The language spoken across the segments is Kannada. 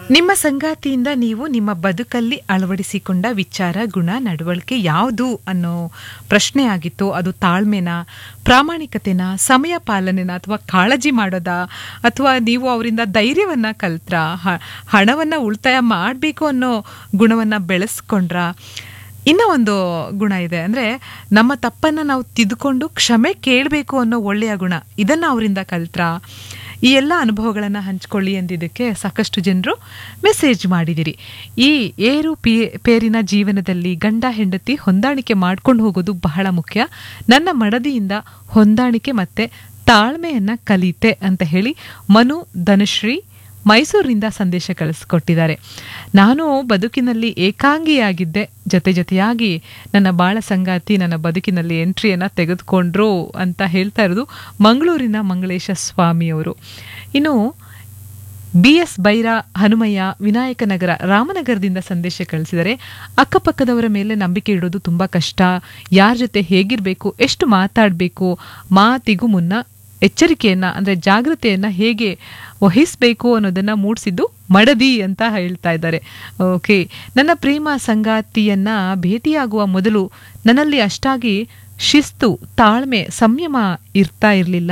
ನಿಮ್ಮ ಸಂಗಾತಿಯಿಂದ ನೀವು ನಿಮ್ಮ ಬದುಕಲ್ಲಿ ಅಳವಡಿಸಿಕೊಂಡ ವಿಚಾರ ಗುಣ ನಡವಳಿಕೆ ಯಾವುದು ಅನ್ನೋ ಪ್ರಶ್ನೆ ಆಗಿತ್ತು ಅದು ತಾಳ್ಮೆನ ಪ್ರಾಮಾಣಿಕತೆನ ಸಮಯ ಪಾಲನೆನ ಅಥವಾ ಕಾಳಜಿ ಮಾಡೋದಾ ಅಥವಾ ನೀವು ಅವರಿಂದ ಧೈರ್ಯವನ್ನ ಕಲ್ತ್ರ ಹಣವನ್ನ ಉಳಿತಾಯ ಮಾಡಬೇಕು ಅನ್ನೋ ಗುಣವನ್ನ ಬೆಳೆಸ್ಕೊಂಡ್ರ ಇನ್ನೂ ಒಂದು ಗುಣ ಇದೆ ಅಂದರೆ ನಮ್ಮ ತಪ್ಪನ್ನು ನಾವು ತಿದ್ದುಕೊಂಡು ಕ್ಷಮೆ ಕೇಳಬೇಕು ಅನ್ನೋ ಒಳ್ಳೆಯ ಗುಣ ಇದನ್ನು ಅವರಿಂದ ಕಲ್ತ್ರ ಈ ಎಲ್ಲ ಅನುಭವಗಳನ್ನು ಹಂಚ್ಕೊಳ್ಳಿ ಎಂದಿದ್ದಕ್ಕೆ ಸಾಕಷ್ಟು ಜನರು ಮೆಸೇಜ್ ಮಾಡಿದಿರಿ ಈ ಏರು ಪಿ ಪೇರಿನ ಜೀವನದಲ್ಲಿ ಗಂಡ ಹೆಂಡತಿ ಹೊಂದಾಣಿಕೆ ಮಾಡ್ಕೊಂಡು ಹೋಗೋದು ಬಹಳ ಮುಖ್ಯ ನನ್ನ ಮಡದಿಯಿಂದ ಹೊಂದಾಣಿಕೆ ಮತ್ತು ತಾಳ್ಮೆಯನ್ನು ಕಲಿತೆ ಅಂತ ಹೇಳಿ ಮನು ಧನುಶ್ರೀ ಮೈಸೂರಿನಿಂದ ಸಂದೇಶ ಕಳಿಸ್ಕೊಟ್ಟಿದ್ದಾರೆ ನಾನು ಬದುಕಿನಲ್ಲಿ ಏಕಾಂಗಿಯಾಗಿದ್ದೆ ಜೊತೆ ಜೊತೆಯಾಗಿ ನನ್ನ ಬಾಳ ಸಂಗಾತಿ ನನ್ನ ಬದುಕಿನಲ್ಲಿ ಎಂಟ್ರಿಯನ್ನು ತೆಗೆದುಕೊಂಡ್ರು ಅಂತ ಹೇಳ್ತಾ ಇರೋದು ಮಂಗಳೂರಿನ ಮಂಗಳೇಶ ಸ್ವಾಮಿಯವರು ಇನ್ನು ಬಿ ಎಸ್ ಬೈರ ಹನುಮಯ್ಯ ವಿನಾಯಕನಗರ ರಾಮನಗರದಿಂದ ಸಂದೇಶ ಕಳಿಸಿದರೆ ಅಕ್ಕಪಕ್ಕದವರ ಮೇಲೆ ನಂಬಿಕೆ ಇಡೋದು ತುಂಬ ಕಷ್ಟ ಯಾರ ಜೊತೆ ಹೇಗಿರಬೇಕು ಎಷ್ಟು ಮಾತಾಡಬೇಕು ಮಾತಿಗೂ ಮುನ್ನ ಎಚ್ಚರಿಕೆಯನ್ನ ಅಂದರೆ ಜಾಗೃತೆಯನ್ನ ಹೇಗೆ ವಹಿಸಬೇಕು ಅನ್ನೋದನ್ನ ಮೂಡಿಸಿದ್ದು ಮಡದಿ ಅಂತ ಹೇಳ್ತಾ ಇದ್ದಾರೆ ಓಕೆ ನನ್ನ ಪ್ರೇಮ ಸಂಗಾತಿಯನ್ನ ಭೇಟಿಯಾಗುವ ಮೊದಲು ನನ್ನಲ್ಲಿ ಅಷ್ಟಾಗಿ ಶಿಸ್ತು ತಾಳ್ಮೆ ಸಂಯಮ ಇರ್ತಾ ಇರಲಿಲ್ಲ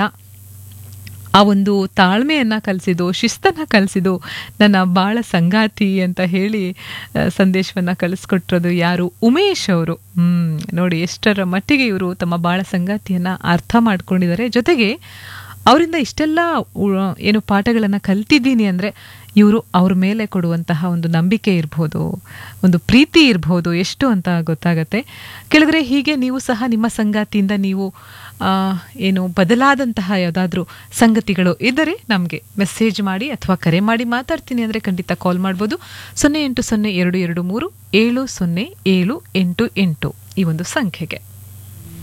ಆ ಒಂದು ತಾಳ್ಮೆಯನ್ನ ಕಲಿಸಿದ್ದು ಶಿಸ್ತನ್ನ ಕಲಿಸಿದ್ದು ನನ್ನ ಬಾಳ ಸಂಗಾತಿ ಅಂತ ಹೇಳಿ ಸಂದೇಶವನ್ನ ಕಳಿಸ್ಕೊಟ್ಟಿರೋದು ಯಾರು ಉಮೇಶ್ ಅವರು ಹ್ಮ್ ನೋಡಿ ಎಷ್ಟರ ಮಟ್ಟಿಗೆ ಇವರು ತಮ್ಮ ಬಾಳ ಸಂಗಾತಿಯನ್ನ ಅರ್ಥ ಮಾಡ್ಕೊಂಡಿದ್ದಾರೆ ಜೊತೆಗೆ ಅವರಿಂದ ಇಷ್ಟೆಲ್ಲ ಏನು ಪಾಠಗಳನ್ನು ಕಲ್ತಿದ್ದೀನಿ ಅಂದರೆ ಇವರು ಅವ್ರ ಮೇಲೆ ಕೊಡುವಂತಹ ಒಂದು ನಂಬಿಕೆ ಇರ್ಬೋದು ಒಂದು ಪ್ರೀತಿ ಇರ್ಬೋದು ಎಷ್ಟು ಅಂತ ಗೊತ್ತಾಗತ್ತೆ ಕೆಳಗರೆ ಹೀಗೆ ನೀವು ಸಹ ನಿಮ್ಮ ಸಂಗಾತಿಯಿಂದ ನೀವು ಏನು ಬದಲಾದಂತಹ ಯಾವುದಾದ್ರೂ ಸಂಗತಿಗಳು ಇದ್ದರೆ ನಮಗೆ ಮೆಸೇಜ್ ಮಾಡಿ ಅಥವಾ ಕರೆ ಮಾಡಿ ಮಾತಾಡ್ತೀನಿ ಅಂದರೆ ಖಂಡಿತ ಕಾಲ್ ಮಾಡ್ಬೋದು ಸೊನ್ನೆ ಎಂಟು ಸೊನ್ನೆ ಎರಡು ಎರಡು ಮೂರು ಏಳು ಸೊನ್ನೆ ಏಳು ಎಂಟು ಎಂಟು ಈ ಒಂದು ಸಂಖ್ಯೆಗೆ